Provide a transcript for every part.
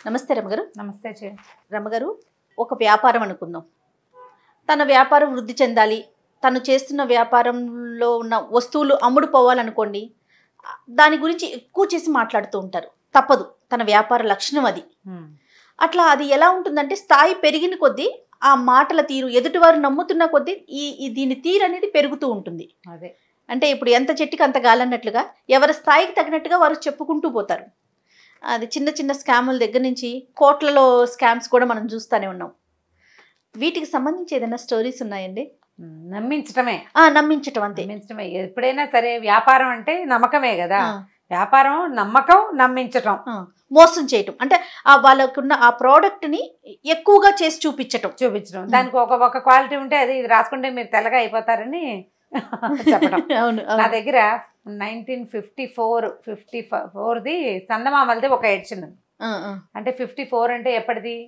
నమస్తే రమగారు నమస్తే చే రమగారు ఒక వ్యాపారం అనుకుందాం తన వ్యాపారం వృద్ధి చెందాలి తను చేస్తున్న వ్యాపారంలో ఉన్న వస్తువులు అమ్ముడు పోవాలనుకోండి దాని గురించి ఎక్కువ చేసి మాట్లాడుతూ ఉంటారు తప్పదు తన వ్యాపార లక్షణం అది అట్లా అది ఎలా ఉంటుందంటే స్థాయి పెరిగిన కొద్దీ ఆ మాటల తీరు ఎదుటివారు నమ్ముతున్న కొద్దీ ఈ ఈ దీని తీరు అనేది పెరుగుతూ ఉంటుంది అదే అంటే ఇప్పుడు ఎంత చెట్టుకి అంత గాలన్నట్లుగా ఎవరి స్థాయికి తగినట్టుగా వారు చెప్పుకుంటూ పోతారు అది చిన్న చిన్న స్కాముల దగ్గర నుంచి కోట్లలో స్కామ్స్ కూడా మనం చూస్తూనే ఉన్నాం వీటికి సంబంధించి ఏదైనా స్టోరీస్ ఉన్నాయండి ఉమ్, నమ్మించటమే ఆ నమ్మించటం అంతే నమ్మించటమే ఎప్పుడైనా సరే వ్యాపారం అంటే నమ్మకమే కదా ఆ, వ్యాపారం నమ్మకం నమ్మించటం ఆ, మోసం చేయటం అంటే ఆ వాళ్ళకున్న ఆ ప్రోడక్ట్ ని ఎక్కువగా చేసి చూపించటం చూపించడం దానికి ఒక ఒక క్వాలిటీ ఉంటే అది ఇది రాసుకుంటే మీరు తెల్లగా అయిపోతారని చెప్పడం అవును నా అవును. దగ్గర నైన్టీన్ ఫిఫ్టీ ఫోర్ ఫిఫ్టీ ఫోర్ది చందమామలది ఒక ఎడిషన్ ఉంది ఆ, ఆ. అంటే ఫిఫ్టీ ఫోర్ అంటే ఎప్పటిది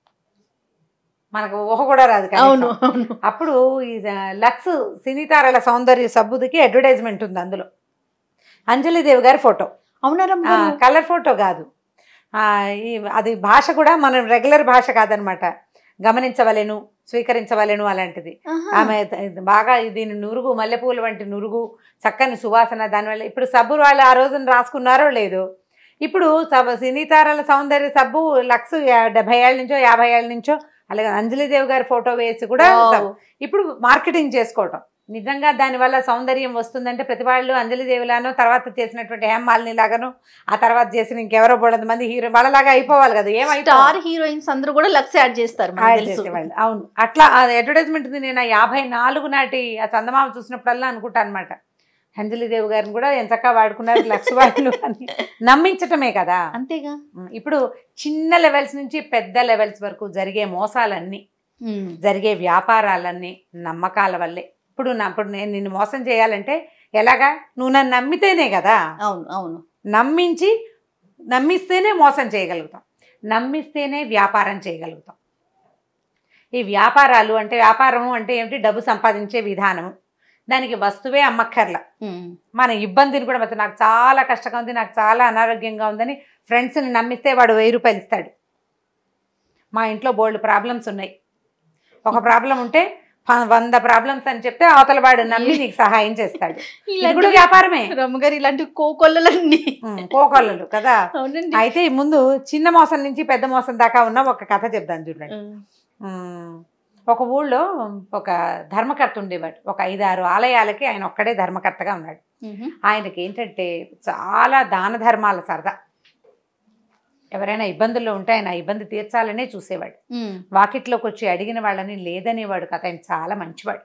మనకు ఊహ కూడా రాదు కనీసం. అవును అవును అప్పుడు ఇది లక్స్ సినీతారల సౌందర్య సబ్బుదికి అడ్వర్టైజ్మెంట్ ఉంది అందులో అంజలిదేవి గారి ఫోటో అవునా రమగారు? కలర్ ఫోటో కాదు ఆ, ఈ అది భాష కూడా మన రెగ్యులర్ భాష కాదనమాట గమనించవలెను స్వీకరించవలెను అలాంటిది ఆహా. ఆమె త- బాగా దీని నురుగు మల్లెపూలు వంటి నురుగు చక్కని సువాసన దానివల్ల ఇప్పుడు సబ్బు వాళ్ళు ఆ రోజున రాసుకున్నారో లేదో ఇప్పుడు సబ్ సినీతారల సౌందర్య సబ్బు లక్స్ యా- డెబ్బై ఏళ్ళ నుంచో యాభై ఏళ్ళ నుంచో అలాగే అంజలిదేవి గారి ఫోటో వేసి కూడా వావ్. సబ్- ఇప్పుడు మార్కెటింగ్ చేసుకోవటం నిజంగా దానివల్ల సౌందర్యం వస్తుందంటే ప్రతి వాళ్ళు అంజలిదేవిలానో తర్వాత చేసినటువంటి హేమాలిని లాగాను ఆ తర్వాత చేసిన ఇంకెవరో బోళ్ళంత మంది హీరో వాళ్ళలాగా అయిపోవాలి కదా ఏమైతే స్టార్ హీరోయిన్స్ అందరూ కూడా లక్స్ యాడ్ చేస్తారు మనకు తెలుసు. చేసేవాళ్ళు అవును అట్లా ఆ అడ్వర్టైజ్మెంట్ నేను ఆ యాభై నాలుగు నాటి ఆ చందమామ చూసినప్పుడల్లా అనుకుంటా అనమాట అంజలిదేవి గారిని కూడా ఎంతగా వాడుకున్నారు లక్ష వాళ్ళు అని నమ్మించటమే కదా అంతేగా ఉం, ఇప్పుడు చిన్న లెవెల్స్ నుంచి పెద్ద లెవెల్స్ వరకు జరిగే మోసాలన్నీ ఉమ్. జరిగే వ్యాపారాలన్నీ నమ్మకాల వల్లే ఇప్పుడు నా ఇప్పుడు నేను నిన్ను మోసం చేయాలంటే ఎలాగా నువ్వు నన్ను నమ్మితేనే కదా అవును అవును నమ్మించి నమ్మిస్తేనే మోసం చేయగలుగుతాం నమ్మిస్తేనే వ్యాపారం చేయగలుగుతాం ఈ వ్యాపారాలు అంటే వ్యాపారము అంటే ఏమిటి డబ్బు సంపాదించే విధానము దానికి వస్తువే అమ్మక్కర్ల ఉమ్. మన ఇబ్బందిని కూడా మొత్తం నాకు చాలా కష్టంగా ఉంది నాకు చాలా అనారోగ్యంగా ఉందని ఫ్రెండ్స్ని నమ్మిస్తే వాడు వెయ్యి రూపాయలు ఇస్తాడు మా ఇంట్లో బోల్డ్ ప్రాబ్లమ్స్ ఉన్నాయి ఒక ప్రాబ్లం ఉంటే ప- వంద ప్రాబ్లమ్స్ అని చెప్తే అవతల వాడు నమ్మి నీకు సహాయం చేస్తాడు ఇది కూడా ఇలాంటి వ్యాపారమే రమ్మగారు ఇలాంటి కోకొల్లలన్నీ ఉం, కోకొల్లలు కదా అవునండి అయితే ఈ ముందు చిన్న మోసం నుంచి పెద్ద మోసం దాకా ఉన్న ఒక కథ చెప్తాను చూడండి ఉమ్. ఉమ్, ఒక ఊళ్ళో ఒక ధర్మకర్త ఉండేవాడు ఒక ఐదారు ఆలయాలకి ఆయన ఒక్కడే ధర్మకర్తగా ఉన్నాడు ఉహు. ఆయనకి ఏంటంటే చాలా దాన ధర్మాల సరదా ఎవరైనా ఇబ్బందుల్లో ఉంటే ఆయన ఆ ఇబ్బంది తీర్చాలనే చూసేవాడు ఉమ్. వాకిట్లోకి వచ్చి అడిగిన వాళ్ళని లేదనేవాడు కథ ఆయన చాలా మంచివాడు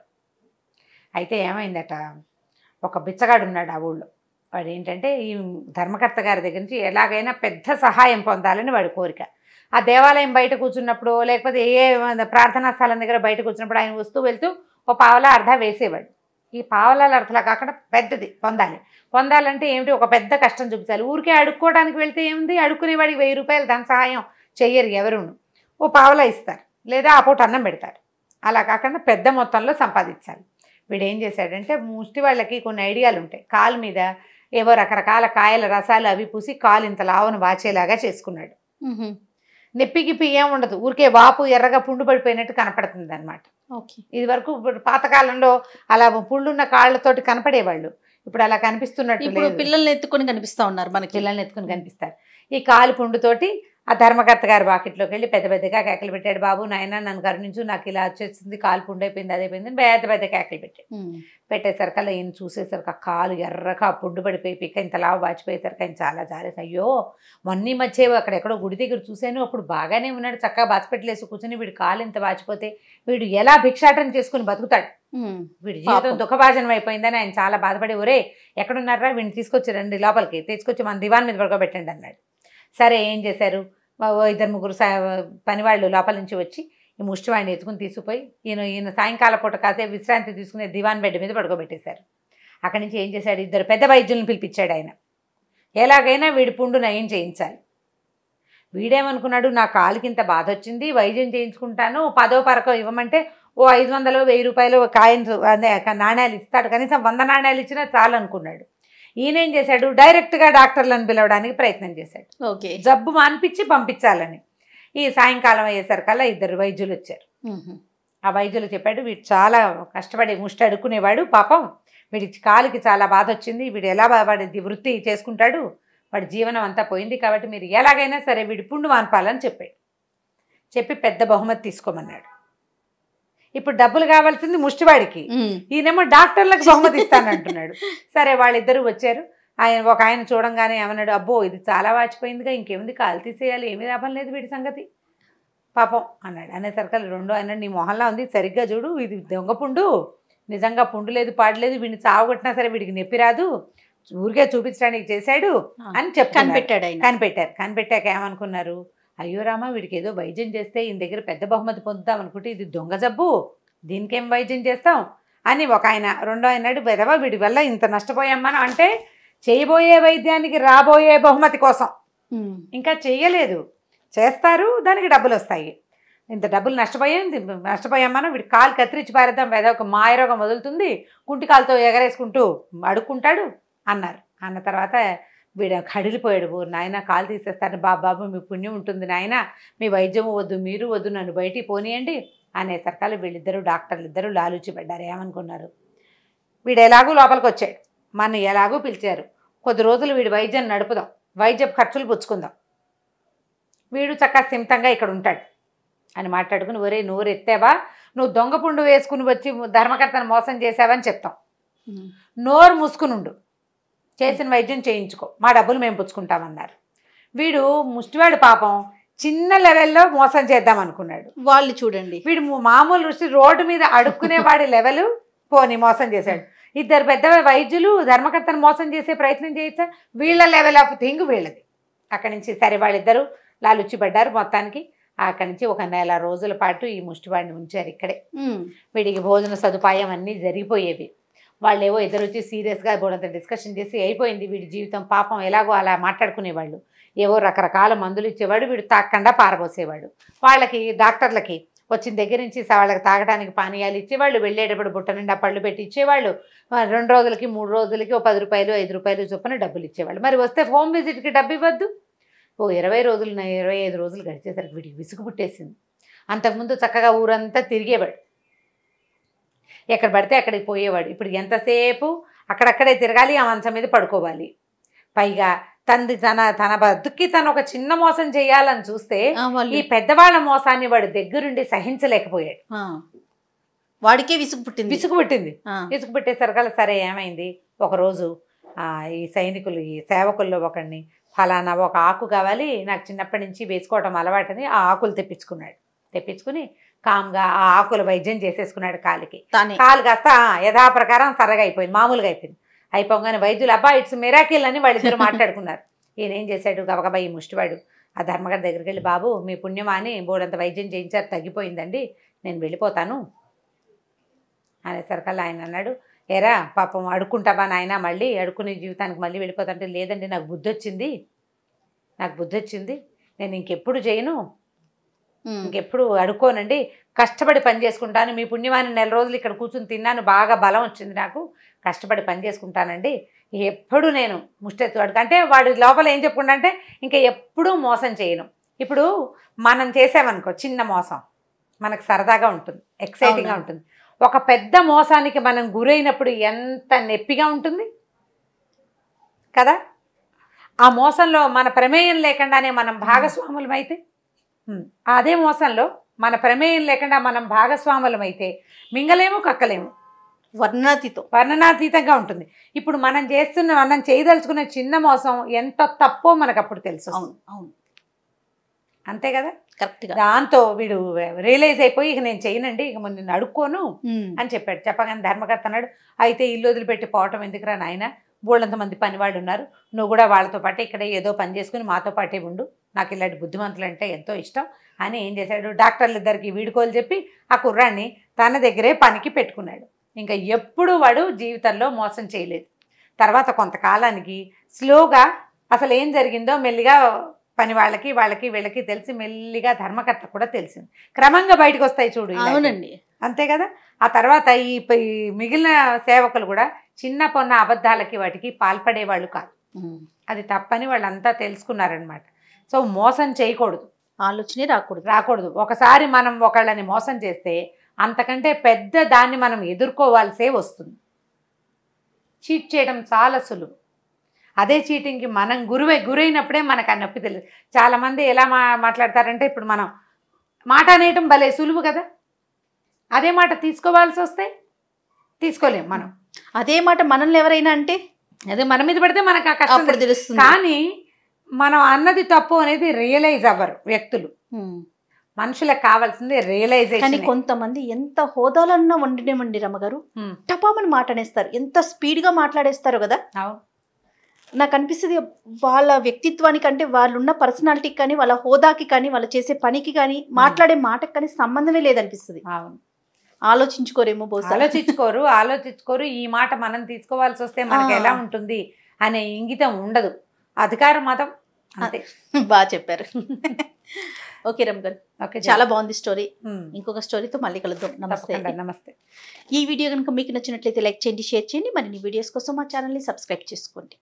అయితే ఏమైందట ఒక బిచ్చగాడు ఉన్నాడు ఆ ఊళ్ళో వాడు ఏంటంటే ఈ ధర్మకర్త గారి దగ్గర నుంచి ఎలాగైనా పెద్ద సహాయం పొందాలని వాడి కోరిక ఆ దేవాలయం బయట కూర్చున్నప్పుడు లేకపోతే ఏ ప్రార్థనా స్థలం దగ్గర బయట కూర్చున్నప్పుడు ఆయన వస్తూ వెళ్తూ ఓ పావలా అర్ధ వేసేవాడు ఈ పావలాల అర్థలా కాకుండా పెద్దది పొందాలి పొందాలంటే ఏమిటి ఒక పెద్ద కష్టం చూపించాలి ఊరికే అడుక్కోవడానికి వెళ్తే ఏముంది అడుక్కునేవాడికి వెయ్యి రూపాయలు ధన సహాయం చెయ్యరు ఎవరును ఓ పావలా ఇస్తారు లేదా ఆ పూట అన్నం పెడతారు అలా కాకుండా పెద్ద మొత్తంలో సంపాదించాలి వీడు ఏం చేశాడంటే ముష్టి వాళ్ళకి కొన్ని ఐడియాలు ఉంటాయి కాలు మీద ఏవో రకరకాల కాయల రసాలు అవి పూసి కాలు ఇంత లావును వాచేలాగా చేసుకున్నాడు ఉహు. నొప్పి గిప్పి ఏం ఉండదు ఊరికే వాపు ఎర్రగా పుండు పడిపోయినట్టు కనపడుతుంది అనమాట ఓకే ఇది వరకు ఇప్పుడు పాతకాలంలో అలా పుళ్ళున్న కాళ్ళతోటి కనపడేవాళ్ళు ఇప్పుడు అలా కనిపిస్తున్నట్టు ఇప్పుడు లేదు పిల్లల్ని ఎత్తుకొని కనిపిస్తా ఉన్నారు మనకి పిల్లల్ని ఎత్తుకుని కనిపిస్తారు ఈ కాలు పుండుతోటి ఆ ధర్మకర్త గారి వాకిట్లోకి వెళ్ళి పెద్ద పెద్దగా కేకలు పెట్టాడు బాబు నాయన నన్ను కరుణించు నాకు ఇలా వచ్చేసింది కాలు పుండు అయిపోయింది అదైపోయింది అని పెద్ద పెద్ద కేకలు పెట్టాడు ఉమ్. పెట్టేసరికి ఈయన చూసేసరికి ఆ కాలు ఎర్రగా ఆ పుండు పడిపోయి పిక్క ఇంత లావు బాచిపోయేసరికి ఆయన చాలా జారేసి అయ్యో మొన్న ఈ మధ్య అక్కడెక్కడో గుడి దగ్గర చూశాను అప్పుడు బాగానే ఉన్నాడు చక్కగా బాచిపెట్టలేసి కూర్చొని వీడు కాలు ఇంత బాచిపోతే వీడు ఎలా భిక్షాటన చేసుకుని బతుకుతాడు ఉమ్. వీడి జీవితం పాపం. దుఃఖభాజనం అయిపోయిందని ఆయన చాలా బాధపడి ఒరే ఎక్కడున్నారా వీడిని తీసుకొచ్చి రండి లోపలికి తీసుకొచ్చి మన దివాన్ మీద పడుకోబెట్టండి అన్నాడు సరే ఏం చేశారు ఓ- ఓ ఇద్దరు ముగ్గురు సా పనివాళ్ళు లోపల నుంచి వచ్చి ఈ ముష్టివాడిని ఎత్తుకుని తీసుకుపోయి ఈయన ఈయన సాయంకాల పూట కాసేపు విశ్రాంతి తీసుకునే దివాన్ బెడ్ మీద పడుకోబెట్టేశారు అక్కడి నుంచి ఏం చేశాడు ఇద్దరు పెద్ద వైద్యులను పిలిపించాడు ఆయన ఎలాగైనా వీడి పుండు నయం చేయించాలి వీడేమనుకున్నాడు నా కాలుకి ఇంత బాధ వచ్చింది వైద్యం చేయించుకుంటాను పదో పరకో ఇవ్వమంటే ఓ ఐదు వందలు వెయ్యి రూపాయలు కాయిన్స్ అదే నాణ్యాలు ఇస్తాడు కనీసం వంద నాణ్యాలు ఇచ్చినా చాలు అనుకున్నాడు ఈయన ఏం చేశాడు డైరెక్ట్గా డాక్టర్లను పిలవడానికి ప్రయత్నం చేశాడు ఓకే జబ్బు మాన్పించి పంపించాలని ఈ సాయంకాలం అయ్యేసరికల్లా ఇద్దరు వైద్యులు వచ్చారు ఉహు. ఆ వైద్యులు చెప్పాడు వీడు చాలా కష్టపడి ముష్టి అడుక్కునేవాడు పాపం వీడికి కాలుకి చాలా బాధ వచ్చింది వీడు ఎలా బా- వాడి వృత్తి చేసుకుంటాడు వాడి జీవనం అంతా పోయింది కాబట్టి మీరు ఎలాగైనా సరే వీడి పుండు మాన్పాలని చెప్పాడు చెప్పి పెద్ద బహుమతి తీసుకోమన్నాడు ఇప్పుడు డబ్బులు కావాల్సింది ముష్టివాడికి ఉమ్. ఈయనేమో డాక్టర్లకు బహుమతి ఇస్తానంటున్నాడు సరే వాళ్ళిద్దరూ వచ్చారు ఆయన ఒక ఆయన చూడంగానే ఏమన్నాడు అబ్బో ఇది చాలా వాచిపోయిందిగా ఇంకేముంది కాలు తీసేయాలి ఏమీ లాభం లేదు వీడి సంగతి పాపం అన్నాడు అనేసరికి రెండో ఆయన నీ మొహంలా ఉంది సరిగ్గా చూడు ఇది దొంగ పుండు నిజంగా పుండు లేదు పాడలేదు వీడిని చావగొట్టినా సరే వీడికి నొప్పి రాదు ఊరికే చూపించడానికి చేశాడు అని చెప్పి కనిపెట్టాడు ఆయన కనిపెట్టారు కనిపెట్టాక ఏమనుకున్నారు అయ్యో రామా వీడికి ఏదో వైద్యం చేస్తే ఈయన దగ్గర పెద్ద బహుమతి పొందుతాం అనుకుంటే ఇది దొంగ జబ్బు దీనికేం వైద్యం చేస్తాం అని ఒక ఆయన రెండో ఆయనాడు వెదవా వీడి వల్ల ఇంత నష్టపోయామని అంటే చేయబోయే వైద్యానికి రాబోయే బహుమతి కోసం ఉమ్. ఇంకా చెయ్యలేదు చేస్తారు దానికి డబ్బులు వస్తాయి ఇంత డబ్బులు నష్టపోయింది నష్టపోయామని వీడి కాలు కత్తిరించి పారేద్దాం ఏదో ఒక మాయరోగం వదులుతుంది కుంటి కాలుతో ఎగరేసుకుంటూ అడుక్కుంటాడు అన్నారు అన్న తర్వాత వీడు కడిలిపోయాడు ఓ నాయన కాలు తీసేస్తాను బాబు బాబు మీ పుణ్యం ఉంటుంది నాయన మీ వైద్యం వద్దు మీరు వద్దు నన్ను బయటికి పోనీయండి అనేసరికాలు వీళ్ళిద్దరూ డాక్టర్లు ఇద్దరు లాలూచి పడ్డారు ఏమనుకున్నారు వీడు ఎలాగూ లోపలికి వచ్చాడు మన ఎలాగూ పిలిచారు కొద్ది రోజులు వీడి వైద్యం నడుపుదాం వైద్య ఖర్చులు పుచ్చుకుందాం వీడు చక్కగా సిమితంగా ఇక్కడ ఉంటాడు అని మాట్లాడుకుని ఒరే నోరు ఎత్తావా నువ్వు దొంగ పుండు వేసుకుని వచ్చి ధర్మకర్తను మోసం చేసావని చెప్తాం ఉమ్. నోరు మూసుకుని ఉండు చేసిన వైద్యం చేయించుకో మా డబ్బులు మేము పుచ్చుకుంటామన్నారు వీడు ముష్టివాడు పాపం చిన్న లెవెల్లో మోసం చేద్దాం అనుకున్నాడు వాళ్ళు చూడండి వీడు ము- మామూలు రుచి రోడ్డు మీద అడుక్కునేవాడి లెవెల్ పోని మోసం చేశాడు ఇద్దరు పెద్ద వైద్యులు ధర్మకర్తను మోసం చేసే ప్రయత్నం చేయొచ్చా వీళ్ళ లెవెల్ ఆఫ్ థింగ్ వీళ్ళది అక్కడి నుంచి సరే వాళ్ళిద్దరూ లాలుచి పడ్డారు మొత్తానికి అక్కడి నుంచి ఒక నెల రోజుల పాటు ఈ ముష్టివాడిని ఉంచారు ఇక్కడే ఉమ్. వీడికి భోజన సదుపాయం అన్నీ జరిగిపోయేవి వాళ్ళు ఏవో ఇద్దరు వచ్చి సీరియస్గా బోడంత డిస్కషన్ చేసి అయిపోయింది వీడి జీవితం పాపం ఎలాగో అలా మాట్లాడుకునేవాళ్ళు ఏవో రకరకాల మందులు ఇచ్చేవాడు వీడు తాకుండా పారబోసేవాడు వాళ్ళకి డాక్టర్లకి వచ్చిన దగ్గర నుంచి స- వాళ్ళకి తాగడానికి పానీయాలు ఇచ్చేవాళ్ళు వెళ్ళేటప్పుడు బుట్ట నిండా పళ్ళు పెట్టి ఇచ్చేవాళ్ళు ఆ, రెండు రోజులకి మూడు రోజులకి ఓ పది రూపాయలు ఐదు రూపాయలు చొప్పున డబ్బులు ఇచ్చేవాళ్ళు మరి వస్తే హోమ్ విజిట్కి డబ్బు ఇవ్వద్దు ఓ ఇరవై రోజులు నా ఇరవై ఐదు రోజులు గడిచేసరికి వీడికి విసుగు పుట్టేసింది అంతకుముందు చక్కగా ఊరంతా తిరిగేవాడు ఎక్కడ పడితే అక్కడికి పోయేవాడు ఇప్పుడు ఎంతసేపు అక్కడక్కడే తిరగాలి ఆ మంచం మీద పడుకోవాలి పైగా తంది తన తన బతుక్కి తను ఒక చిన్న మోసం చేయాలని చూస్తే ఆ, వాళ్ళు ఈ పెద్దవాళ్ళ మోసాన్ని వాడు దగ్గరుండి సహించలేకపోయాడు ఆ. వాడికే విసుగు పుట్టింది విసుగు పుట్టింది ఆ. విసుగు పెట్టేసరికల్లా సరే ఏమైంది ఒకరోజు ఆ, ఈ సైనికులు ఈ సేవకుల్లో ఒకడిని ఫలానా ఒక ఆకు కావాలి నాకు చిన్నప్పటి నుంచి వేసుకోవటం అలవాటని ఆ ఆకులు తెప్పించుకున్నాడు తెప్పించుకుని కామ్గా ఆ ఆకుల వైద్యం చేసేసుకున్నాడు కాలికి తానే కాలు కాస్త ఆ, యథాప్రకారం సరగా అయిపోయింది మామూలుగా అయిపోయింది అయిపోగానే వైద్యులు అబ్బా ఇట్స్ మిరాకిల్ అని వాళ్ళిద్దరు మాట్లాడుకున్నారు ఈయన ఏం చేశాడు గబగబా ఈ ముష్టివాడు ఆ ధర్మగారి దగ్గరికి వెళ్ళి బాబు మీ పుణ్యమా అని బోడంత వైద్యం చేయించారు తగ్గిపోయిందండి నేను వెళ్ళిపోతాను అనేసరికల్లా ఆయన అన్నాడు ఏరా పాపం అడుక్కుంటావా నాయన మళ్ళీ అడుక్కునే జీవితానికి మళ్ళీ వెళ్ళిపోతాంటే లేదండి నాకు బుద్ధి వచ్చింది నాకు బుద్ధి వచ్చింది నేను ఇంకెప్పుడు చేయను ఉమ్. ఇంకెప్పుడు అడుక్కోనండి కష్టపడి పని చేసుకుంటాను మీ పుణ్యమాని నెల రోజులు ఇక్కడ కూర్చుని తిన్నాను బాగా బలం వచ్చింది నాకు కష్టపడి పని చేసుకుంటానండి ఎప్పుడు నేను ముష్టెత్తు వాడికి అంటే వాడు లోపల ఏం చెప్పుకుంటా అంటే ఇంకా ఎప్పుడూ మోసం చేయను ఇప్పుడు మనం చేసామనుకో చిన్న మోసం మనకు సరదాగా ఉంటుంది ఎక్సైటింగ్గా అవునా. ఉంటుంది ఒక పెద్ద మోసానికి మనం గురైనప్పుడు ఎంత నొప్పిగా ఉంటుంది కదా ఆ మోసంలో మన ప్రమేయం లేకుండానే మనం భాగస్వాములం అయితే ఉమ్, అదే మోసంలో మన ప్రమేయం లేకుండా మనం భాగస్వాములం అయితే మింగలేము కక్కలేము వర్ణాతితో వర్ణనాతీతంగా ఉంటుంది ఇప్పుడు మనం చేస్తున్న మనం చేయదలుచుకున్న చిన్న మోసం ఎంత తప్పో మనకు అప్పుడు తెలుసు అవును అవును అంతే కదా కరెక్ట్ గా దాంతో వీడు రియలైజ్ అయిపోయి ఇక నేను చేయనండి ఇక ముందు నేను అడుక్కోను ఉమ్. అని చెప్పాడు చెప్పగానే ధర్మకర్త అన్నాడు అయితే ఇల్లు వదిలిపెట్టి పోవటం ఎందుకురా నాయన బోళ్ళంత మంది పనివాళ్ళు ఉన్నారు నువ్వు కూడా వాళ్ళతో పాటు ఇక్కడ ఏదో పని చేసుకుని మాతో పాటే ఉండు నాకు ఇలాంటి బుద్ధిమంతులు అంటే ఎంతో ఇష్టం అని ఏం చేశాడు డాక్టర్లు ఇద్దరికి వీడుకోలు చెప్పి ఆ కుర్రాన్ని తన దగ్గరే పనికి పెట్టుకున్నాడు ఇంకా ఎప్పుడు వాడు జీవితంలో మోసం చేయలేదు తర్వాత కొంతకాలానికి స్లోగా అసలు ఏం జరిగిందో మెల్లిగా పని వాళ్ళకి వాళ్ళకి వీళ్ళకి తెలిసి మెల్లిగా ధర్మకర్త కూడా తెలిసింది క్రమంగా బయటకు వస్తాయి చూడు ఇలాంటివి. అవునండి అంతే కదా ఆ తర్వాత ఈ ప- ఈ మిగిలిన సేవకులు కూడా చిన్న పొన్న అబద్ధాలకి వాటికి పాల్పడేవాళ్ళు కాదు ఉమ్. అది తప్పని వాళ్ళంతా తెలుసుకున్నారనమాట సో మోసం చేయకూడదు ఆలోచనే రాకూడదు రాకూడదు ఒకసారి మనం ఒకళ్ళని మోసం చేస్తే అంతకంటే పెద్ద దాన్ని మనం ఎదుర్కోవాల్సే వస్తుంది చీట్ చేయడం చాలా సులువు అదే చీటింగ్కి మనం గురువై గురైనప్పుడే మనకు ఆ నొప్పి తెలుసు చాలామంది ఎలా మా మాట్లాడతారంటే ఇప్పుడు మనం మాట అనేయటం భలే సులువు కదా అదే మాట తీసుకోవాల్సి వస్తే తీసుకోలేం మనం అదే మాట మనల్ని ఎవరైనా అంటే అదే మన మీద పడితే మనకు ఆ కష్టం అప్పుడు తెలుసు. తెలుస్తుంది కానీ మనం అన్నది తప్పు అనేది రియలైజ్ అవ్వరు వ్యక్తులు ఉమ్. మనుషులకు కావాల్సింది కానీ రియలైజేషన్ కొంతమంది ఎంత హోదాలన్నా వండినేమండి రమ్మగారు టపామని మాట అనేస్తారు ఎంత స్పీడ్గా మాట్లాడేస్తారు కదా అవును నాకు అనిపిస్తుంది వాళ్ళ వ్యక్తిత్వానికి అంటే వాళ్ళున్న పర్సనాలిటీకి కానీ వాళ్ళ హోదాకి కానీ వాళ్ళు చేసే పనికి కానీ మాట్లాడే మాటకి కానీ సంబంధమే లేదనిపిస్తుంది అవును ఆలోచించుకోరేమో బహుశా ఆలోచించుకోరు ఆలోచించుకోరు ఈ మాట మనం తీసుకోవాల్సి వస్తే మనకి ఆ. ఎలా ఉంటుంది అనే ఇంగితం ఉండదు అధికార మతం అంతే బాగా చెప్పారు ఓకే రమ్ గారు ఓకే చాలా బాగుంది స్టోరీ ఉమ్. ఇంకొక స్టోరీతో మళ్ళీ కలుద్దాం నమస్తే తప్పకుండా నమస్తే ఈ వీడియో కనుక మీకు నచ్చినట్లయితే లైక్ చేయండి షేర్ చేయండి మరిన్ని వీడియోస్ కోసం మా ఛానల్ని సబ్స్క్రైబ్ చేసుకోండి